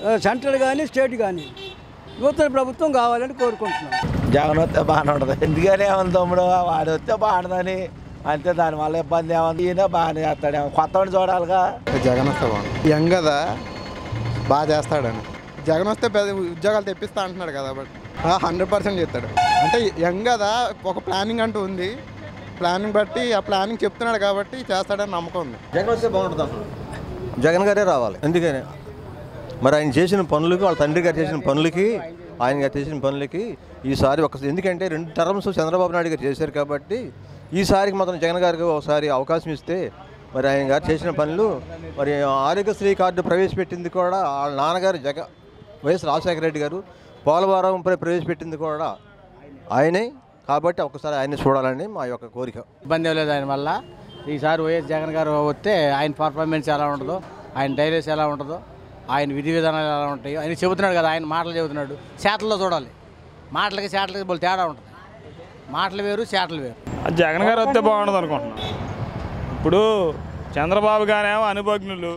Central కానీ state కానీ నూతన ప్రభుత్వం కావాలని కోరుకుంటున్నాం జగన్ వస్తే బాగానే ఉంటుంది ఎందుకని ఏమన్నా తమ్ముడు వాడు వస్తే బాగుంటుందని అంతే దానివల్ల ఇబ్బంది ఏమన్నా ఈయన బాగానే చేస్తాడేమో కొత్తవాడిని చూడాలిగా జగన్ వస్తే బాగుంది యంగ్ కదా బాగా చేస్తాడని జగన్ వస్తే పెద్ద ఉద్యోగాలు తెప్పిస్తా అంటున్నాడు కదా బట్ హండ్రెడ్ పర్సెంట్ చేస్తాడు అంటే యంగ్ కదా ఒక ప్లానింగ్ అంటూ ఉంది ప్లానింగ్ బట్టి ఆ ప్లానింగ్ చెప్తున్నాడు కాబట్టి చేస్తాడని నమ్మకం ఉంది జగన్ వస్తే బాగుంటుంది అసలు జగన్ గారే రావాలి ఎందుకని మరి ఆయన చేసిన పనులకి వాళ్ళ తండ్రి గారు చేసిన పనులకి ఆయన గారు చేసిన పనులకి ఈసారి ఒక ఎందుకంటే రెండు టర్మ్స్ చంద్రబాబు నాయుడు గారు చేశారు కాబట్టి ఈసారికి మాత్రం జగన్ గారికి ఒకసారి అవకాశం ఇస్తే మరి ఆయన గారు చేసిన పనులు మరి ఆరోగ్యశ్రీ కార్డు ప్రవేశపెట్టింది కూడా వాళ్ళ నాన్నగారు జగ వైఎస్ రాజశేఖర రెడ్డి గారు పోలవరం ప్ర- ప్రవేశపెట్టింది కూడా ఆయనే కాబట్టి ఒకసారి ఆయన్ని చూడాలని మా యొక్క కోరిక ఇబ్బంది ఏం లేదు ఆయన వల్ల ఈసారి వైఎస్ జగన్ గారు వస్తే ఆయన పర్ఫార్మెన్స్ ఎలా ఉంటుందో ఆయన డైలాగ్స్ ఎలా ఉంటుందో ఆయన విధి విధానాలు ఎలా ఉంటాయో ఆయన చెబుతున్నాడు కదా ఆయన మాటలు చెబుతున్నాడు చేతల్లో చూడాలి మాటలకి చేతలకి బోల్ తేడా ఉంటుంది మాటలు వేరు చేతలు వేరు జగన్ గారు వస్తే బాగుండదు అనుకుంటున్నాను ఇప్పుడు చంద్రబాబు గారేమో అనుభజ్ఞులు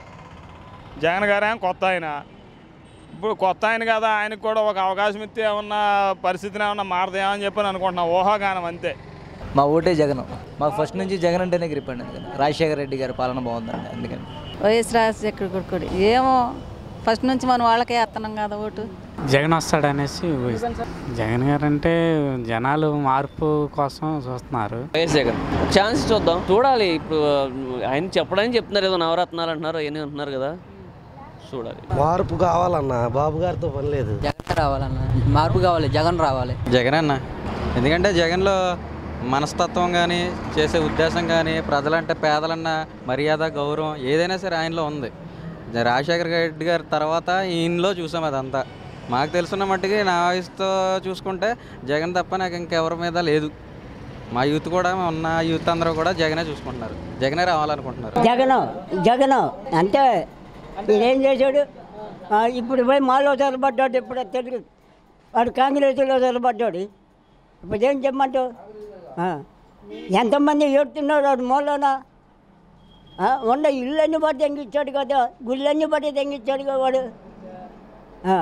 జగన్ గారేమో కొత్త ఆయన ఇప్పుడు కొత్త ఆయన కదా ఆయనకు కూడా ఒక అవకాశం ఇస్తే ఏమన్నా పరిస్థితిని ఏమన్నా మారదేమో అని చెప్పి అనుకుంటున్నాం ఊహాగానం అంతే మా ఓటే జగన్ మాకు ఫస్ట్ నుంచి జగన్ అంటేనే గ్రిప్ అండి అందుకని రాజశేఖర రెడ్డి గారి పాలన బాగుందండి అందుకని వైఎస్ రాజశేఖర్ కొడుకుడు ఏమో ఫస్ట్ నుంచి మనం వాళ్ళకే వేస్తున్నాం కదా ఓటు జగన్ వస్తాడనేసి ఊహిస్తున్నాం. జగన్ గారు అంటే జనాలు మార్పు కోసం చూస్తున్నారు వైఎస్ జగన్ ఛాన్స్ చూద్దాం చూడాలి ఇప్పుడు ఆయన చెప్పడానికి చెప్తున్నారు ఏదో నవరత్నాలు అంటున్నారు అవన్నీ అంటున్నారు కదా చూడాలి మార్పు కావాలన్నా బాబు గారితో పని లేదు జగన్ రావాలన్న మార్పు కావాలి జగన్ రావాలి జగన్ అన్న ఎందుకంటే జగన్లో మనస్తత్వం కానీ చేసే ఉద్దేశం కానీ ప్రజలంటే పేదలన్న మర్యాద గౌరవం ఏదైనా సరే ఆయనలో ఉంది రాజశేఖర రెడ్డి గారి తర్వాత ఈయనలో చూసాం అదంతా మాకు తెలుసున్న మట్టుకి నా వయసుతో చూసుకుంటే జగన్ తప్ప నాకు ఇంకెవరి మీద లేదు మా యూత్ కూడా ఉన్న యూత్ అందరూ కూడా జగనే చూసుకుంటున్నారు జగనే రావాలనుకుంటున్నారు జగన్ జగన్ అంతే ఈయనేం చేశాడు ఆ, ఇప్పుడు పోయి మాలో చొరబడ్డాడు ఇప్పుడు తెలుగు వాడు కాంగ్రెస్లో చొరబడ్డాడు ఇప్పుడు ఏం చెప్పమంటావు ఆ, ఎంతమంది ఏడుతున్నాడు వాడు మూలన ఆ, ఉన్న ఇళ్ళన్నీ బట్టి తెంగిచ్చాడు కదా గుళ్ళన్నీ బట్టి తెంగిచ్చాడు కదా వాడు ఆ,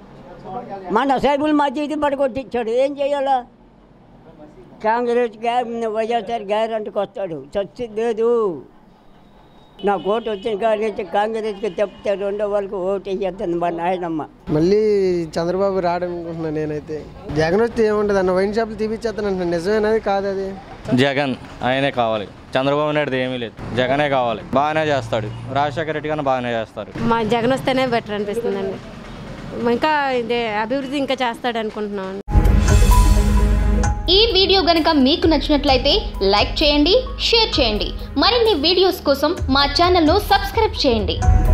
మన సైబుల్ మధ్య ఇది పడగొట్టించాడు ఏం చేయాలా కాంగ్రెస్ గ్యా వైఎస్ఆర్ గ్యారంటీకి వస్తాడు చచ్చింది లేదు నా ఓటు వచ్చిన కాడి నుంచి కాంగ్రెస్కి చెప్తే రెండో వాళ్ళకి ఓటు వేయద్దని మా నాయనమ్మ మళ్ళీ చంద్రబాబు రాడనుకుంటున్నాను నేనైతే జగన్ వస్తే ఏముంటుంది అన్న వైన్ షాపులు తీపిచ్చేస్తాను అంటున్నాను నిజమేనది కాదు అది జగన్ ఆయనే కావాలి చంద్రబాబు నాయుడు ఏమీ లేదు జగనే కావాలి బాగానే చేస్తాడు రాజశేఖర రెడ్డి కన్నా బాగానే చేస్తారు మా జగన్ వస్తేనే బెటర్ అనిపిస్తుందండి ఇంకా ఇదే అభివృద్ధి ఇంకా చేస్తాడు అనుకుంటున్నాను ఈ వీడియో గనక మీకు నచ్చినట్లయితే లైక్ చేయండి షేర్ చేయండి మరిన్ని వీడియోస్ కోసం మా ఛానల్ను సబ్స్క్రైబ్ చేయండి